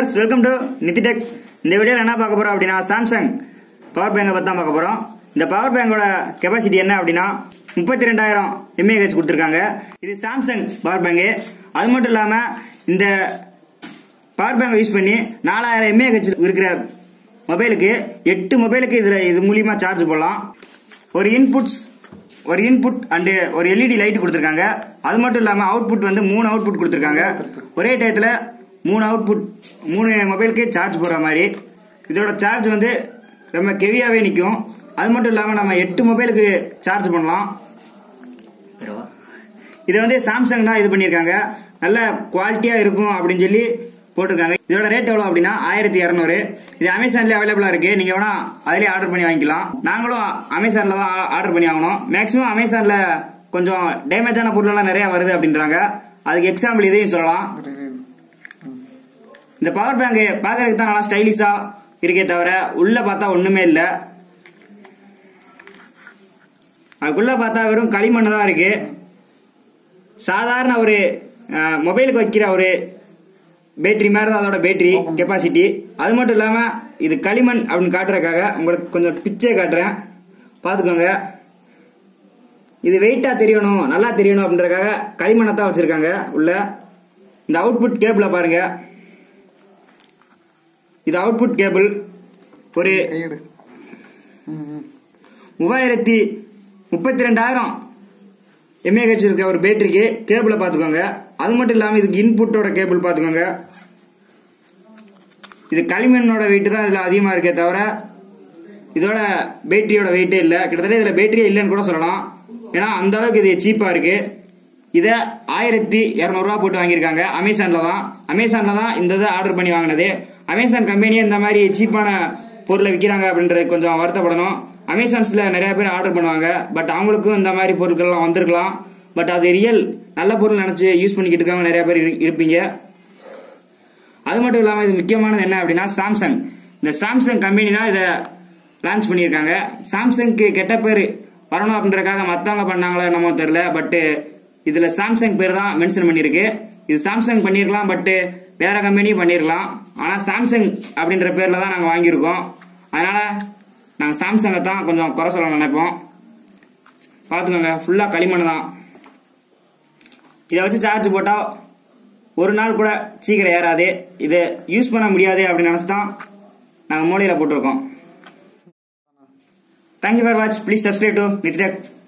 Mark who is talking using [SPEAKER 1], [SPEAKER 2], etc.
[SPEAKER 1] Viewers welcome to நிதிடெக் இந்த வீடியோவில் என்ன பார்க்க போறோம் அப்படின்னா சாம்சங் பவர் பேங்கை பற்றி தான் பார்க்க போறோம் இந்த பவர் பேங்கோட கெப்பாசிட்டி என்ன அப்படின்னா முப்பத்தி ரெண்டாயிரம் எம்ஏஹெச் கொடுத்துருக்காங்க இது சாம்சங் பவர் பேங்கு அது மட்டும் இல்லாமல் இந்த பவர் பேங்கை யூஸ் பண்ணி நாலாயிரம் எம்ஏஹெச் இருக்கிற மொபைலுக்கு எட்டு மொபைலுக்கு இதில் இது மூலியமா சார்ஜ் போடலாம் ஒரு இன்புட்ஸ் ஒரு இன்புட் அண்டு ஒரு எல்இடி லைட் கொடுத்துருக்காங்க அது மட்டும் இல்லாமல் அவுட்புட் வந்து மூணு அவுட்புட் கொடுத்துருக்காங்க ஒரே டயத்தில் மூணு அவுட்புட் மூணு மொபைலுக்கு சார்ஜ் போடுற மாதிரி இதோட சார்ஜ் வந்து ரொம்ப கெவியாகவே நிற்கும் அது மட்டும் இல்லாமல் நம்ம எட்டு மொபைலுக்கு சார்ஜ் பண்ணலாம் இது வந்து சாம்சங் தான் இது பண்ணியிருக்காங்க நல்ல குவாலிட்டியாக இருக்கும் அப்படின்னு சொல்லி போட்டிருக்காங்க இதோட ரேட் எவ்வளோ அப்படின்னா ஆயிரத்தி இரநூறு இது அமேசான்லேயே அவைலபிளாக இருக்கு நீங்கள் வேணா அதிலே ஆர்டர் பண்ணி வாங்கிக்கலாம் நாங்களும் அமேசானில் தான் ஆர்டர் பண்ணி வாங்கணும் மேக்ஸிமம் அமேசானில் கொஞ்சம் டேமேஜான பொருளெல்லாம் நிறைய வருது அப்படின்றாங்க அதுக்கு எக்ஸாம்பிள் இதையும் சொல்லலாம் இந்த பவர் பேங்க் பார்க்கறதுக்கு தான் நல்லா ஸ்டைலிஷா இருக்கே தவிர உள்ள பார்த்தா ஒண்ணுமே இல்லை அதுக்குள்ள பார்த்தா வெறும் களிமண் தான் இருக்கு சாதாரண ஒரு அஹ், மொபைலுக்கு வைக்கிற ஒரு பேட்டரி மாதிரி தான் அதோட பேட்டரி கெப்பாசிட்டி அது மட்டும் இல்லாம இது களிமண் அப்படின்னு காட்டுறதுக்காக உங்களுக்கு கொஞ்சம் பிச்சை காட்டுறேன் பார்த்துக்கோங்க இது வெயிட்டா தெரியணும் நல்லா தெரியணும் அப்படின்றதுக்காக களிமண்ணை தான் வச்சிருக்காங்க உள்ள இந்த அவுட்புட் கேபிள பாருங்க இது அவுட்புட் கேபிள் ஒரு
[SPEAKER 2] கையெடு ம், ம்.
[SPEAKER 1] மூவாயிரத்தி முப்பத்தி ரெண்டாயிரம் எம்ஏஹெச் இருக்க ஒரு பேட்டரிக்கு கேபிளை பார்த்துக்கோங்க அது மட்டும் இல்லாமல் இதுக்கு இன்புட்டோட கேபிள் பார்த்துக்கோங்க இது களிமண்ணோட வெயிட் தான் இதில் அதிகமாக இருக்கே தவிர இதோட பேட்டரியோட வெயிட்டே இல்லை கிட்டத்தட்ட இதில் பேட்டரியே இல்லைன்னு கூட சொல்லலாம் ஏன்னா அந்த அளவுக்கு இது சீப்பாக இருக்கு இதை ஆயிரத்தி இரநூறுவா போட்டு வாங்கியிருக்காங்க அமேசானில் தான் அமேசானில் தான் இந்த இதை ஆர்டர் பண்ணி வாங்கினது அமேசான் கம்பெனியே இந்த மாதிரி சீப்பான பொருளை விற்கிறாங்க அப்படின்றது கொஞ்சம் வருத்தப்படணும் அமேசான்ஸில் நிறைய பேர் ஆர்டர் பண்ணுவாங்க பட் அவங்களுக்கும் இந்த மாதிரி பொருட்கள்லாம் வந்திருக்கலாம் பட் அது ரியல் நல்ல பொருள் நினச்சி யூஸ் பண்ணிக்கிட்டு இருக்கவங்க நிறைய பேர் இரு- இருப்பீங்க அது மட்டும் இல்லாமல் இது முக்கியமானது என்ன அப்படின்னா சாம்சங் இந்த சாம்சங் கம்பெனி தான் இதை லான்ச் பண்ணியிருக்காங்க சாம்சங்க்கு கெட்ட பேர் வரணும் அப்படின்றதுக்காக மற்றவங்க பண்ணாங்களோ என்னமோ தெரில பட்டு இதில் சாம்சங் பேர் தான் மென்ஷன் பண்ணியிருக்கு இது சாம்சங் பண்ணியிருக்கலாம் பட்டு வேற கம்பெனியும் பண்ணியிருக்கலாம் ஆனால் சாம்சங் அப்படின்ற பேரில் தான் நாங்கள் வாங்கியிருக்கோம் அதனால் நாங்கள் சாம்சங்கை தான் கொஞ்சம் குறை சொல்ல நினைப்போம் பார்த்துக்கோங்க ஃபுல்லாக களிமண் தான் இதை வச்சு சார்ஜ் போட்டால் ஒரு நாள் கூட சீக்கிரம் ஏறாது இதை யூஸ் பண்ண முடியாது அப்படின்னு நினச்சி தான் நாங்கள் மூலையில் போட்டிருக்கோம் thank you for watch please subscribe to நித்டெக்